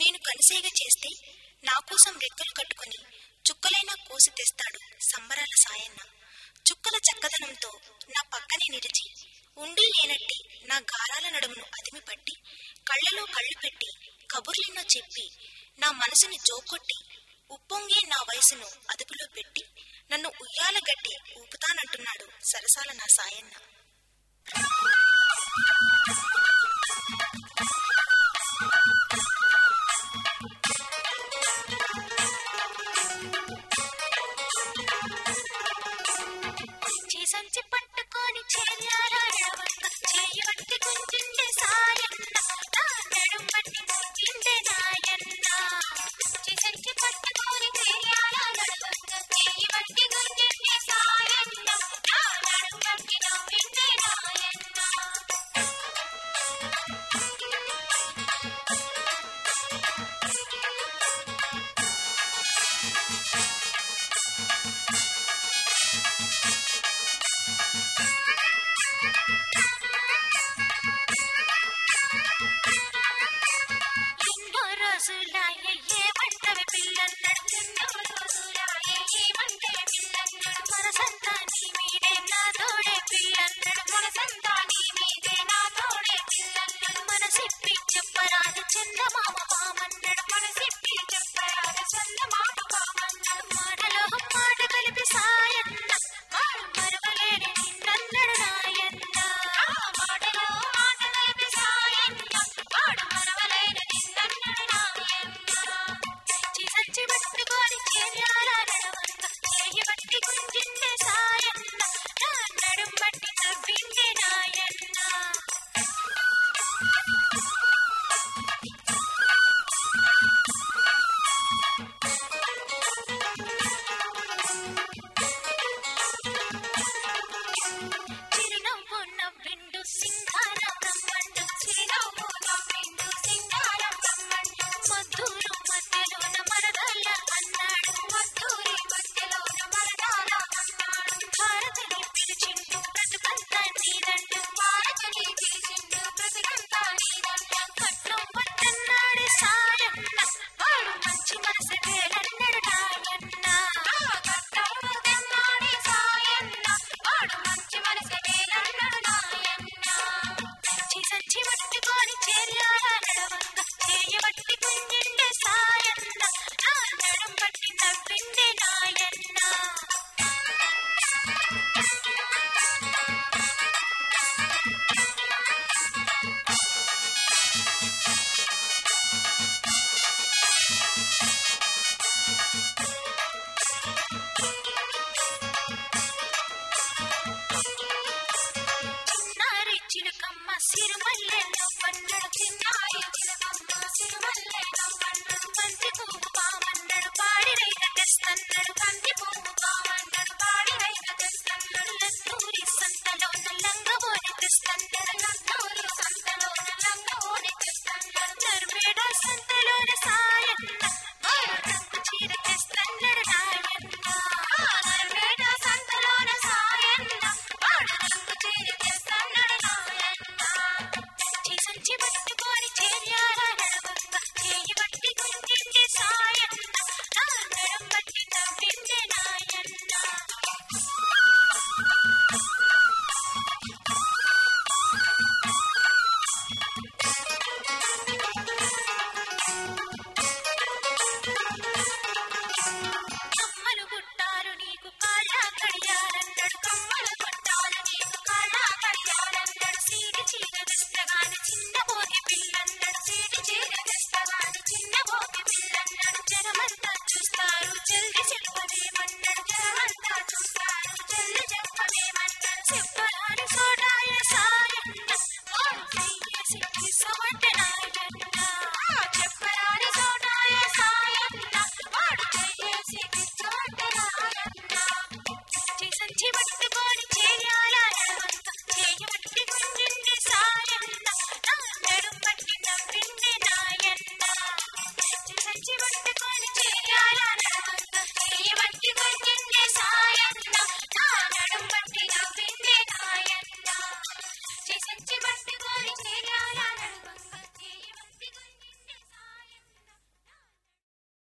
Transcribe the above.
నేను కనుసేగ చేస్తే నా కోసం రెక్కలు కట్టుకుని చుక్కలైనా కోసి తెస్తాడు సంబరాల సాయన్న చుక్కల చక్కదనంతో నా పక్కనే నిలిచి ఉండి లేనట్టి నా గారాల నడుమును అదిమి పట్టి కళ్ళలో కళ్ళు పెట్టి కబుర్లెన్నో చెప్పి నా మనసుని జోకొట్టి ఉప్పొంగే నా వయసును అదుపులో పెట్టి నన్ను ఉయ్యాల గట్టి ఊపుతానంటున్నాడు సరసాల నా సాయన్న సంచి పట్టుకొని చెయ్యాలడవంగ చెయ్యి పట్టి గుంజిండే సాయన్న నా నడుం పట్టి గుంజిండే నాయన్న సంచి పట్టుకొని చెయ్యాలడవంగ చెయ్యి పట్టి గుంజిండే సాయన్న నా నడుం పట్టి నవ్విండే నాయన్న ఎన్నో రోజులాయే ఏమంటవి పిల్లన్నడు ఎన్నో రోజులాయే ఏమంటవి పిల్లన్నడు మనసంతా నీ మీదే నా తోడే పిల్లన్నడు మనసంతా నీ మీదే నా తోడే పిల్లన్నడు మనసిప్పి చెప్పరాదు చందమామ మామన్నడు మనసిప్పి చెప్పరాదు చందమామ మామన్నడు మాటలో మాట కలిపి సాయన్న మారు మరువలేని నిన్నన్నడు నాయన్న మాటలో మాట కలిపి సాయన్న మాడు మరవలేని నిన్నన్నడు నాయన్న సంచి పట్టుకొని చేయాల నడవంగ చేయి పట్టి గుంజిండే సాయన్న నా నడుం పట్టి నవ్విండే నాయన్న చిరునవ్వు నవ్విండు సింగారం రమ్మండు చిరునవ్వు నవ్విండు సింగారం రమ్మండు మధురు మధ్యలోన మరదల అన్నాడు మధురి మధ్యలోన మరదల అన్నాడు భారతిని పిలిచిండు బ్రతుకంతా నీదండు భారతిని పిలిచిండు బ్రతుకంతా నీదండు కట్నం వద్దన్నాడు సాయన్న వాడు మంచి మనసు వేడన్నాడు నాయన్న కట్నం వద్దన్నాడు సాయన్న వాడు మంచి మనసు వేడన్నాడు నాయన్న సంచి పట్టుకొని చేయాల నడవంగ చేయ పట్టి గుంజిండే సాయన్న నా నడుం పట్టి నవ్విండే నాయన్న చిన్నారి చిలుకమ్మ సిరుమల్లె నవ్వన్నడు చిన్నారి చిలుకమ్మ సిరుమల్లె నవ్వన్నడు బంతి పువ్వు పామన్నడు పాడి రైత తెస్తన్నడు బంతి